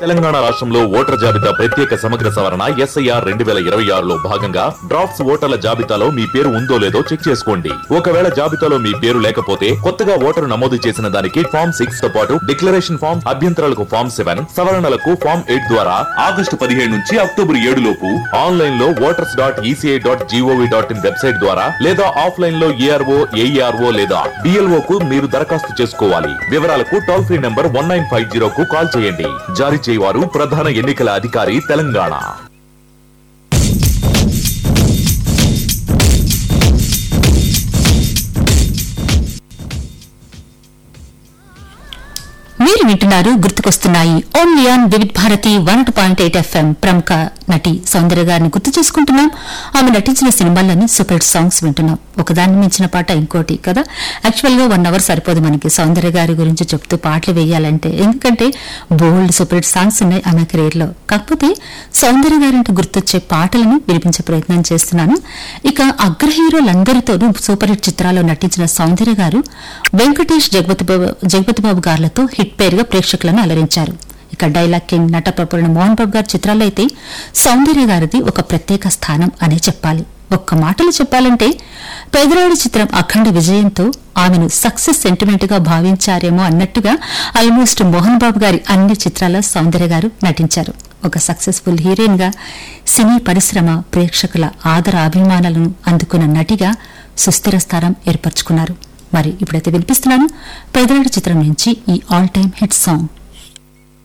తెలంగాణ రాష్ట్రంలో ఓటర్ జాబితా ప్రత్యేక సమగ్ర సవరణ ఎస్ఐఆర్ రెండు వేల ఇరవై ఆరులో భాగంగా డ్రాఫ్ట్స్ ఓటర్ల జాబితాలో మీ పేరు ఉందో లేదో చెక్ చేసుకోండి ఒకవేళ జాబితాలో మీ పేరు లేకపోతే కొత్తగా ఓటరు నమోదు చేసిన దానికి ఫామ్ సిక్స్ తో పాటు డిక్లరేషన్ ఫామ్ అభ్యంతరాలకు ఫామ్ సెవెన్ సవరణలకు ఫామ్ ఎయిట్ ద్వారా ఆగస్టు పదిహేడు నుంచి అక్టోబర్ ఏడు లోపు ఆన్లైన్ లో voters dot ECI dot GOV dot in website ద్వారా లేదా ఆఫ్లైన్ లో ఏఆర్ఓ ఏఈఆర్ఓ లేదా డిఎల్ఓ కు మీరు దరఖాస్తు చేసుకోవాలి వివరాలకు toll free number one nine five zero కు కాల్ చేయండి జారీ చేయవారు ప్రధాన ఎన్నికల అధికారి తెలంగాణ మీరు వింటున్నారు గుర్తుకొస్తున్నాయి only on Vividh Bharati one two point eight FM ప్రముఖ నటి సౌందర్య గారిని గుర్తు చేసుకుంటున్నాం ఆమె నటించిన సినిమాల్లోని సూపర్ హిట్ సాంగ్స్ వింటున్నాం ఒకదాన్ని మించిన పాట ఇంకోటి కదా యాక్చువల్ గా వన్ అవర్ సరిపోదు మనకి సౌందర్య గారి గురించి చెప్తూ పాటలు వేయాలంటే ఎందుకంటే బోల్డ్ సూపర్ హిట్ సాంగ్స్ ఉన్నాయి ఆమె కెరీర్ లో కాకపోతే సౌందర్య గారింటి గుర్తొచ్చే పాటలను వినిపించే ప్రయత్నం చేస్తున్నాను ఇక అగ్ర హీరోలందరితోనూ సూపర్ హిట్ చిత్రాల్లో నటించిన సౌందర్య గారు వెంకటేష్ జగపతి బాబు జగపతి బాబు గారులతో హిట్ పేరుగా ప్రేక్షకులను అలరించారు ఇక డైలాగ్ కింగ్ నటప్రపురణ మోహన్ బాబు గారి చిత్రాల్లో అయితే సౌందర్య గారిది ఒక ప్రత్యేక స్థానం అనే చెప్పాలి ఒక్క మాటలో చెప్పాలంటే పెదరాడి చిత్రం అఖండ విజయంతో ఆమెను సక్సెస్ సెంటిమెంట్ గా భావించారేమో అన్నట్టుగా ఆల్మోస్ట్ మోహన్ బాబు గారి అన్ని చిత్రాల్లో సౌందర్య గారు నటించారు ఒక సక్సెస్ఫుల్ హీరోయిన్ గా సినీ పరిశ్రమ ప్రేక్షకుల ఆదర అభిమానాలను అందుకున్న నటిగా సుస్థిర స్థానం ఏర్పరచుకున్నారు మరి ఇప్పుడైతే వినిపిస్తున్నాను పెదరాడి చిత్రం నుంచి ఈ ఆల్ టైమ్ హిట్ సాంగ్